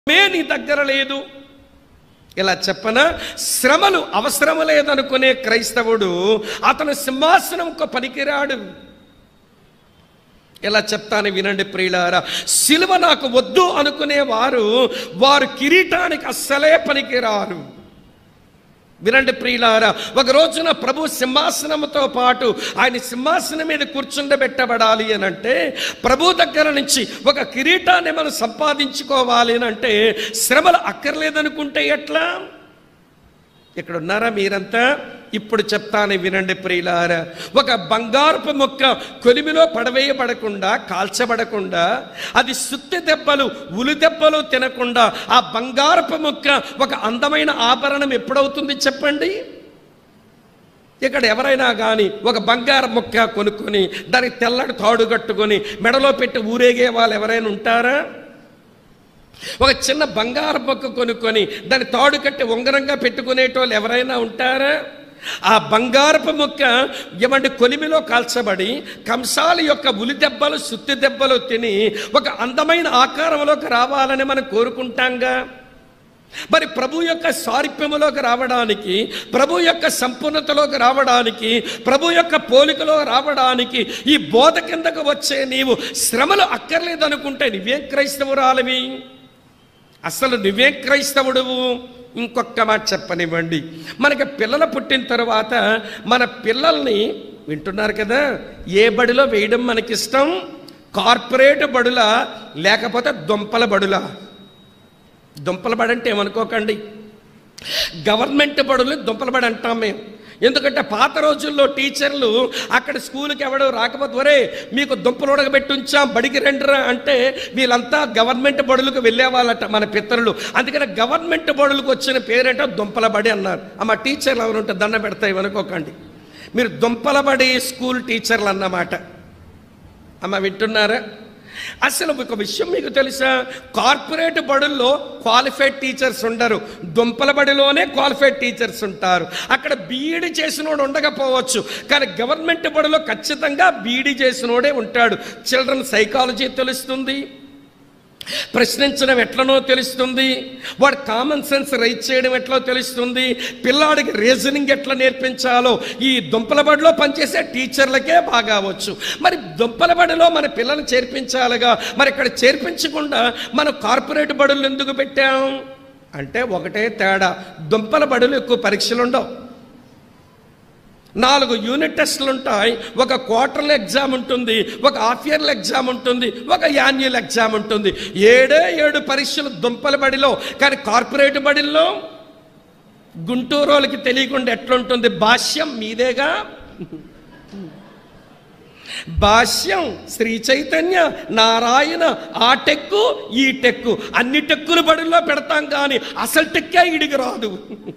మే నీ దగ్గర లేదు ఇలా చెప్పనా శ్రమలు అవసరము లేదనుకునే క్రైస్తవుడు అతను సింహాసనంకు పనికిరాడు ఇలా చెప్తాను వినండి ప్రియులారా సిలువ నాకు వద్దు అనుకునే వారు వారు కిరీటానికి అస్సలే పనికిరారు వినండి ప్రియులారా ఒక రోజున ప్రభు సింహాసనంతో పాటు ఆయన సింహాసనం మీద కూర్చుండబెట్టబడాలి అని అంటే ప్రభు దగ్గర నుంచి ఒక కిరీటాన్ని మనం సంపాదించుకోవాలి అని అంటే శ్రమలు అక్కర్లేదనుకుంటే ఎట్లా ఇక్కడ ఉన్నారా మీరంతా ఇప్పుడు చెప్తాను వినండి ప్రియులారా ఒక బంగారపు మొక్క కొలిమిలో పడవేయబడకుండా కాల్చబడకుండా అది సుత్తి దెబ్బలు ఉలి దెబ్బలు తినకుండా ఆ బంగారపు మొక్క ఒక అందమైన ఆభరణం ఎప్పుడవుతుంది చెప్పండి ఇక్కడ ఎవరైనా కానీ ఒక బంగారు మొక్క కొనుక్కొని దానికి తెల్లటి తాడు కట్టుకొని మెడలో పెట్టి ఊరేగే వాళ్ళు ఎవరైనా ఉంటారా ఒక చిన్న బంగారు మొక్క కొనుక్కొని దాని తాడు కట్టి ఉంగరంగా పెట్టుకునేటోళ్ళు ఎవరైనా ఉంటారా ఆ బంగారపు మొక్క ఏమంటే కొలిమిలో కాల్చబడి కంసాల యొక్క ఉలి దెబ్బలు సుత్తి దెబ్బలు తిని ఒక అందమైన ఆకారంలోకి రావాలని మనం కోరుకుంటాంగా మరి ప్రభు యొక్క సారూప్యములోకి రావడానికి ప్రభు యొక్క సంపూర్ణతలోకి రావడానికి ప్రభు యొక్క పోలికలో రావడానికి ఈ బోధ కిందకు వచ్చే నీవు శ్రమలు అక్కర్లేదనుకుంటే నువ్వేం క్రైస్తవురాలివి అసలు నువ్వే క్రైస్తవుడువు ఇంకొక మాట చెప్పనివ్వండి మనకి పిల్లలు పుట్టిన తర్వాత మన పిల్లల్ని వింటున్నారు కదా ఏ బడిలో వేయడం మనకిష్టం కార్పొరేట్ బడుల లేకపోతే దుంపల బడుల దుంపల బడి అంటే ఏమనుకోకండి గవర్నమెంట్ బడులు దుంపల బడి అంటాం మేము ఎందుకంటే పాత రోజుల్లో టీచర్లు అక్కడ స్కూల్కి ఎవడు రాకపోతే ఒరే మీకు దుంపలు ఉడకబెట్టి ఉంచాం బడికి రండిరా అంటే వీళ్ళంతా గవర్నమెంట్ బడులకు వెళ్ళేవాళ్ళట మన పితరులు అందుకని గవర్నమెంట్ బడులకు వచ్చిన పేరేంటో దుంపల బడి అన్నారు అమ్మ టీచర్లు ఎవరుంటే దండ పెడతాయి అనుకోకండి మీరు దుంపల బడి స్కూల్ టీచర్లు అన్నమాట అమ్మ వింటున్నారా అసలు ఒక విషయం మీకు తెలుసా కార్పొరేట్ బడుల్లో క్వాలిఫైడ్ టీచర్స్ ఉండరు దుంపల బడిలోనే క్వాలిఫైడ్ టీచర్స్ ఉంటారు అక్కడ బీఈడి చేసినోడు ఉండకపోవచ్చు కానీ గవర్నమెంట్ బడిలో ఖచ్చితంగా బీఈడి చేసినోడే ఉంటాడు చిల్డ్రన్ సైకాలజీ తెలుస్తుంది ప్రశ్నించడం ఎట్లనో తెలుస్తుంది వాడు కామన్ సెన్స్ రైట్ చేయడం ఎట్లా తెలుస్తుంది పిల్లాడికి రీజనింగ్ ఎట్లా నేర్పించాలో ఈ దుంపల బడిలో పనిచేసే టీచర్లకే బాగా వచ్చు మరి దుంపల బడిలో మన పిల్లల్ని చేర్పించాలిగా మరి ఇక్కడ చేర్పించకుండా మనం కార్పొరేట్ బడులు ఎందుకు పెట్టాం అంటే ఒకటే తేడా దుంపల బడులు ఎక్కువ పరీక్షలు ఉండవు నాలుగు యూనిట్ టెస్టులు ఉంటాయి ఒక క్వార్టర్ల ఎగ్జామ్ ఉంటుంది ఒక హాఫ్ ఇయర్ల ఎగ్జామ్ ఉంటుంది ఒక యాన్యువల్ ఎగ్జామ్ ఉంటుంది ఏడే ఏడు పరీక్షలు దుంపల బడిలో కానీ కార్పొరేట్ బడిల్లో గుంటూరు వాళ్ళకి తెలియకుండా ఎట్లుంటుంది భాష్యం మీదేగా భాష్యం శ్రీ చైతన్య నారాయణ ఆ టెక్కు ఈ టెక్కు అన్ని టెక్కులు బడుల్లో పెడతాం కానీ అసలు టెక్కే ఇడికి రాదు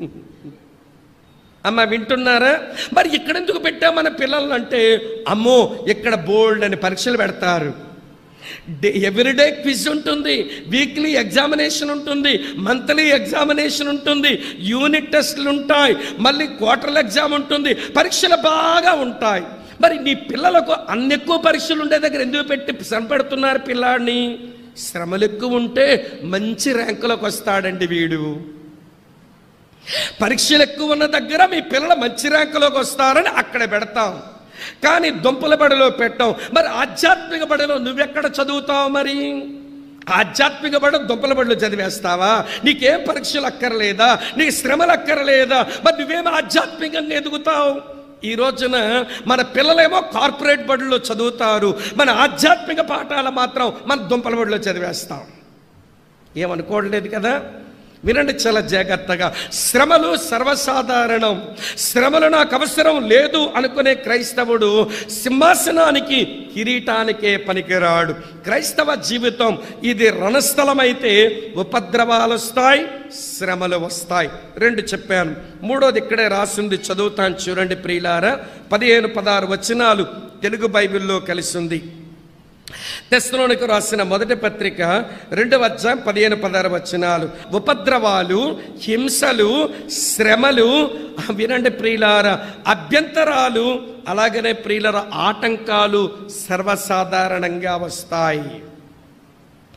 అమ్మ వింటున్నారా మరి ఇక్కడ ఎందుకు పెట్టా మన పిల్లల్ని అంటే అమ్మో ఇక్కడ బోల్డ్ అని పరీక్షలు పెడతారు డే ఎవ్రీడే క్విజ్ ఉంటుంది వీక్లీ ఎగ్జామినేషన్ ఉంటుంది మంత్లీ ఎగ్జామినేషన్ ఉంటుంది యూనిట్ టెస్టులు ఉంటాయి మళ్ళీ క్వార్టర్ల ఎగ్జామ్ ఉంటుంది పరీక్షలు బాగా ఉంటాయి మరి నీ పిల్లలకు అన్ని ఎక్కువ పరీక్షలు ఉండే దగ్గర ఎందుకు పెట్టి శ్రమ పెడుతున్నారు పిల్లాడిని శ్రమలు ఎక్కువ ఉంటే మంచి ర్యాంకులకు వస్తాడండి వీడు పరీక్షలు ఎక్కువ ఉన్న దగ్గర మీ పిల్లలు మంచి ర్యాంకులోకి వస్తారని అక్కడ పెడతాం కానీ దుంపల బడిలో పెట్టాం మరి ఆధ్యాత్మిక బడిలో నువ్వెక్కడ చదువుతావు మరి ఆధ్యాత్మిక బడి దుంపల బడిలో చదివేస్తావా నీకేం పరీక్షలు అక్కర్లేదా నీకు శ్రమలు అక్కర్లేదా మరి నువ్వేం ఆధ్యాత్మికంగా ఎదుగుతావు ఈ రోజున మన పిల్లలేమో కార్పొరేట్ బడుల్లో చదువుతారు మన ఆధ్యాత్మిక పాఠాలు మాత్రం మన దుంపల బడిలో చదివేస్తాం ఏమనుకోవట్లేదు కదా వినండి చాలా జాగ్రత్తగా శ్రమలు సర్వసాధారణం శ్రమలు నాకు అవసరం లేదు అనుకునే క్రైస్తవుడు సింహాసనానికి కిరీటానికే పనికిరాడు క్రైస్తవ జీవితం ఇది రణస్థలమైతే ఉపద్రవాలు వస్తాయి శ్రమలు వస్తాయి రెండు చెప్పాను మూడోది ఇక్కడే రాసింది చదువుతాను చూడండి ప్రియులారా పదిహేను పదహారు వచనాలు తెలుగు బైబిల్లో కలిసింది తెస్సలోనికి రాసిన మొదటి పత్రిక రెండవ అధ్యాయం పదిహేను పదహారు వచనాలు ఉపద్రవాలు హింసలు శ్రమలు వినండి ప్రియులార అభ్యంతరాలు అలాగనే ప్రియులర ఆటంకాలు సర్వసాధారణంగా వస్తాయి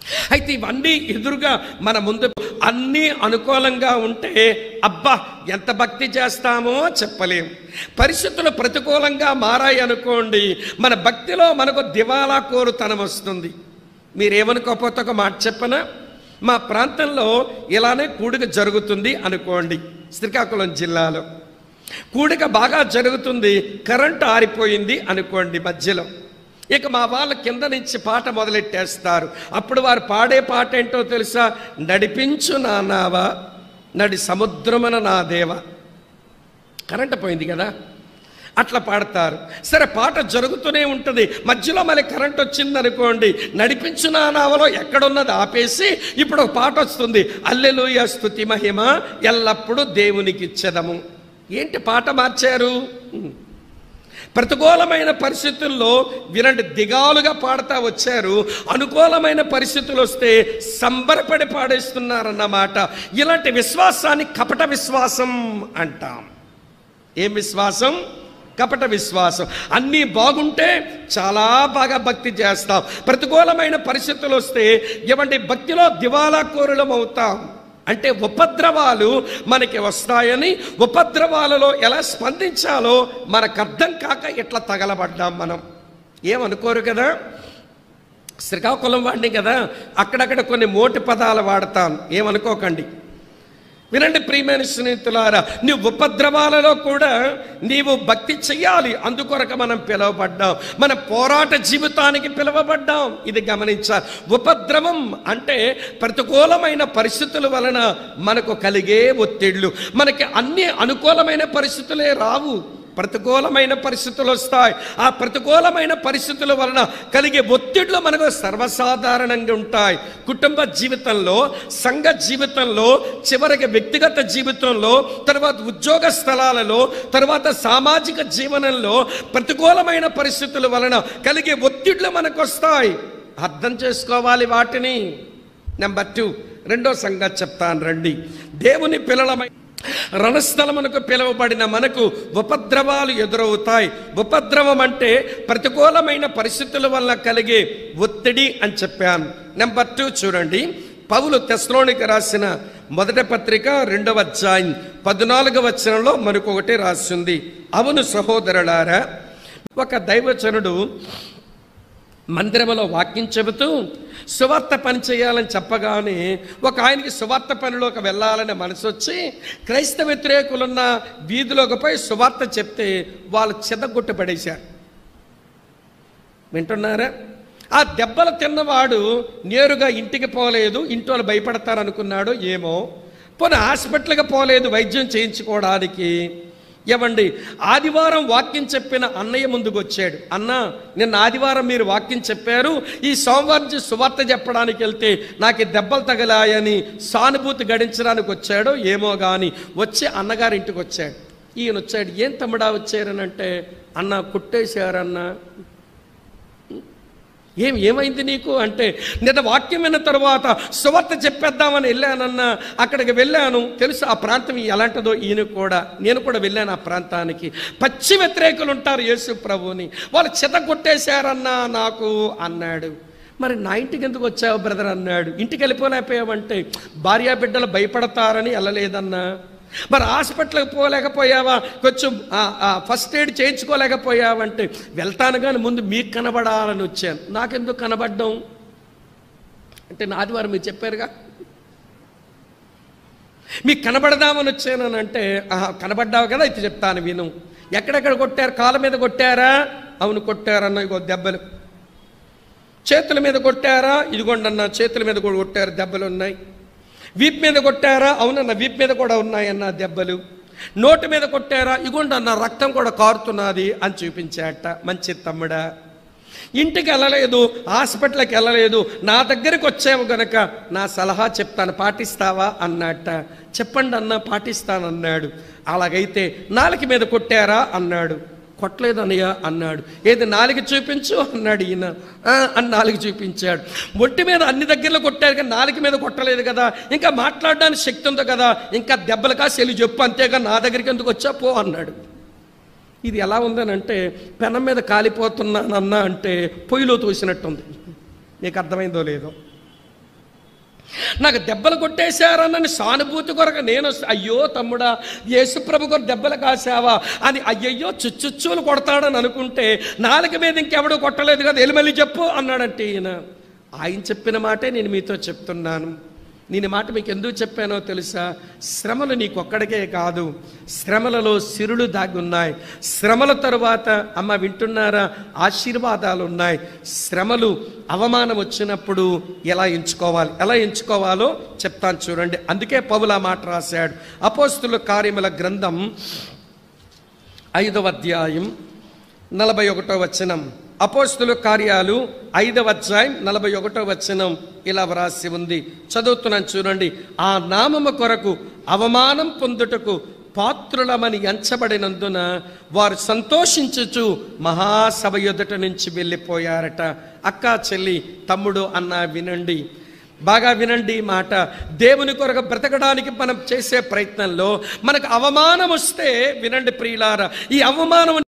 అయితే ఇవన్నీ ఎదురుగా మన ముందు అన్నీ అనుకూలంగా ఉంటే అబ్బా ఎంత భక్తి చేస్తామో చెప్పలేం పరిస్థితులు ప్రతికూలంగా మారాయి అనుకోండి మన భక్తిలో మనకు దివాలా కోరుతనం వస్తుంది మీరేమనుకోకపోతే ఒక మాట చెప్పనా మా ప్రాంతంలో ఇలానే కూడిక జరుగుతుంది అనుకోండి శ్రీకాకుళం జిల్లాలో కూడిక బాగా జరుగుతుంది కరెంటు ఆరిపోయింది అనుకోండి మధ్యలో ఇక మా వాళ్ళ కింద నుంచి పాట మొదలెట్టేస్తారు అప్పుడు వారు పాడే పాట ఏంటో తెలుసా నడిపించు నా నావా నడి సముద్రమన నా దేవ కరెంట్ పోయింది కదా అట్లా పాడతారు సరే పాట జరుగుతూనే ఉంటుంది మధ్యలో మళ్ళీ కరెంట్ వచ్చింది అనుకోండి నడిపించు నా నావలో ఎక్కడున్నది ఆపేసి ఇప్పుడు ఒక పాట వస్తుంది అల్లెలుయ స్తుతి మహిమ ఎల్లప్పుడూ దేవునికి ఇచ్చేదము ఏంటి పాట మార్చారు ప్రతికూలమైన పరిస్థితుల్లో వినండి దిగాలుగా పాడుతా వచ్చారు అనుకూలమైన పరిస్థితులు వస్తే సంబరపడి పాడేస్తున్నారన్నమాట ఇలాంటి విశ్వాసాన్ని కపట విశ్వాసం అంటాం ఏం విశ్వాసం కపట విశ్వాసం అన్నీ బాగుంటే చాలా బాగా భక్తి చేస్తాం ప్రతికూలమైన పరిస్థితులు వస్తే ఇవంటి భక్తిలో దివాలా కోరులం అవుతాం అంటే ఉపద్రవాలు మనకి వస్తాయని ఉపద్రవాలలో ఎలా స్పందించాలో మనకు అర్థం కాక ఇట్లా తగలబడ్డాం మనం ఏమనుకోరు కదా శ్రీకాకుళం వాడిని కదా అక్కడక్కడ కొన్ని మోటి పదాలు వాడతాం ఏమనుకోకండి వినండి ప్రియమైన స్నేహితులారా నీవు ఉపద్రవాలలో కూడా నీవు భక్తి చెయ్యాలి అందుకొరకు మనం పిలువబడ్డాం మన పోరాట జీవితానికి పిలువబడ్డాం ఇది గమనించాలి ఉపద్రవం అంటే ప్రతికూలమైన పరిస్థితుల వలన మనకు కలిగే ఒత్తిళ్ళు మనకి అన్ని అనుకూలమైన పరిస్థితులే రావు ప్రతికూలమైన పరిస్థితులు వస్తాయి ఆ ప్రతికూలమైన పరిస్థితుల వలన కలిగే ఒత్తిళ్లు మనకు సర్వసాధారణంగా ఉంటాయి కుటుంబ జీవితంలో సంఘ జీవితంలో చివరికి వ్యక్తిగత జీవితంలో తర్వాత ఉద్యోగ స్థలాలలో తర్వాత సామాజిక జీవనంలో ప్రతికూలమైన పరిస్థితుల వలన కలిగే ఒత్తిళ్లు మనకు వస్తాయి అర్థం చేసుకోవాలి వాటిని నెంబర్ టూ రెండో సంగతి చెప్తాను రండి దేవుని పిల్లలమై రణస్థలమునకు పిలువబడిన మనకు ఉపద్రవాలు ఎదురవుతాయి ఉపద్రవం అంటే ప్రతికూలమైన పరిస్థితుల వల్ల కలిగే ఒత్తిడి అని చెప్పాను నెంబర్ టూ చూడండి పౌలు తెస్లోనికి రాసిన మొదటి పత్రిక రెండవ అధ్యాయం పద్నాలుగవ వచనంలో మనకొకటి రాసింది అవును సహోదరులారా ఒక దైవచనుడు మందిరంలో వాక్యం చెబుతూ సువార్త పని చేయాలని చెప్పగానే ఒక ఆయనకి సువార్త పనిలోకి వెళ్ళాలని మనసు వచ్చి క్రైస్తవ వ్యతిరేకులున్న వీధిలోకి పోయి సువార్త చెప్తే వాళ్ళు చెదగొట్టు పడేశారు వింటున్నారా ఆ దెబ్బలు తిన్నవాడు నేరుగా ఇంటికి పోలేదు ఇంటి వాళ్ళు భయపడతారనుకున్నాడు ఏమో పోనీ హాస్పిటల్కి పోలేదు వైద్యం చేయించుకోవడానికి ఏమండి ఆదివారం వాక్యం చెప్పిన అన్నయ్య ముందుకు వచ్చాడు అన్న నిన్న ఆదివారం మీరు వాక్యం చెప్పారు ఈ సోమవారం నుంచి సువార్త చెప్పడానికి వెళ్తే నాకు ఈ దెబ్బలు తగలాయని సానుభూతి గడించడానికి వచ్చాడో ఏమో కానీ వచ్చి అన్నగారి ఇంటికి వచ్చాడు ఈయన వచ్చాడు ఏం తమ్ముడా వచ్చారనంటే అన్న కుట్టేశారన్నా ఏం ఏమైంది నీకు అంటే నిన్న వాక్యం విన్న తర్వాత సువార్త చెప్పేద్దామని వెళ్ళానన్నా అక్కడికి వెళ్ళాను తెలుసు ఆ ప్రాంతం ఎలాంటిదో ఈయన కూడా నేను కూడా వెళ్ళాను ఆ ప్రాంతానికి పచ్చి వ్యతిరేకులు ఉంటారు యేసు ప్రభుని వాళ్ళు చిత కొట్టేశారన్నా నాకు అన్నాడు మరి నా ఇంటికి ఎందుకు వచ్చావు బ్రదర్ అన్నాడు ఇంటికి వెళ్ళిపోలేకపోయావంటే భార్యా బిడ్డలు భయపడతారని వెళ్ళలేదన్నా మరి హాస్పిటల్కి పోలేకపోయావా కొంచెం ఫస్ట్ ఎయిడ్ చేయించుకోలేకపోయావంటే వెళ్తాను కానీ ముందు మీకు కనబడాలని వచ్చాను నాకెందుకు కనబడ్డం అంటే నా ఆదివారం మీరు చెప్పారుగా మీకు కనబడదామని వచ్చాను అంటే ఆహా కనబడ్డావు కదా అయితే చెప్తాను విను ఎక్కడెక్కడ కొట్టారు కాళ్ళ మీద కొట్టారా అవును కొట్టారన్న ఇగో దెబ్బలు చేతుల మీద కొట్టారా ఇదిగోండి అన్న చేతుల మీద కూడా కొట్టారు దెబ్బలు ఉన్నాయి వీప్ మీద కొట్టారా అవునన్న వీప్ మీద కూడా ఉన్నాయన్న దెబ్బలు నోటి మీద కొట్టారా ఇగోండి అన్న రక్తం కూడా కారుతున్నది అని చూపించాట మంచి తమ్ముడా ఇంటికి వెళ్ళలేదు హాస్పిటల్కి వెళ్ళలేదు నా దగ్గరికి వచ్చావు గనక నా సలహా చెప్తాను పాటిస్తావా అన్నట్ట చెప్పండి అన్న పాటిస్తానన్నాడు అలాగైతే నాలుక మీద కొట్టారా అన్నాడు కొట్టలేదు అన్నయ్య అన్నాడు ఏది నాలుగు చూపించు అన్నాడు ఈయన "ఆ" అని నాలుగు చూపించాడు ఒంటి మీద అన్ని దగ్గరలో కొట్టారు కానీ నాలుగు మీద కొట్టలేదు కదా ఇంకా మాట్లాడడానికి శక్తి ఉంది కదా ఇంకా దెబ్బలు కాసి చెప్పు అంతేగా నా దగ్గరికి ఎందుకు వచ్చా పో అన్నాడు ఇది ఎలా ఉందనంటే పెనం మీద కాలిపోతున్నానన్నా అంటే పొయ్యిలో తోసినట్టుంది నీకు అర్థమైందో లేదో నాకు దెబ్బలు కొట్టేశారన్నని సానుభూతి కొరకు నేను వస్తా- అయ్యో తమ్ముడా యేసుప్రభు కొరకు దెబ్బలు కాసావా అని అయ్యయ్యో చుచ్చుచ్చులు కొడతాడని అనుకుంటే నాలుక మీద ఇంకెవడూ కొట్టలేదు కదా ఎలిమల్లి చెప్పు అన్నాడంటే ఈయన ఆయన చెప్పిన మాటే నేను మీతో చెప్తున్నాను నేను ఈ మాట మీకు ఎందుకు చెప్పానో తెలుసా శ్రమలు నీకొక్కడికే కాదు శ్రమలలో సిరులు దాగి ఉన్నాయి శ్రమల తరువాత అమ్మ వింటున్నారా ఆశీర్వాదాలు ఉన్నాయి శ్రమలు అవమానం వచ్చినప్పుడు ఎలా ఎంచుకోవాలి ఎలా ఎంచుకోవాలో చెప్తాను చూడండి అందుకే పౌలు ఆ మాట రాశాడు అపోస్తుల కార్యముల గ్రంథం ఐదవ అధ్యాయం నలభై ఒకటో వచనం అపోస్తుల కార్యాలు ఐదవ అధ్యాయం నలభై ఒకటో వచనం ఇలా వ్రాసి ఉంది చదువుతున్నాను చూడండి ఆ నామము కొరకు అవమానం పొందుటకు పాత్రులమని ఎంచబడినందున వారు సంతోషించుచు మహాసభ ఎదుట నుంచి వెళ్ళిపోయారట అక్క చెల్లి తమ్ముడు అన్న వినండి బాగా వినండి ఈ మాట దేవుని కొరకు బ్రతకడానికి మనం చేసే ప్రయత్నంలో మనకు అవమానం వస్తే వినండి ప్రియులారా ఈ అవమానం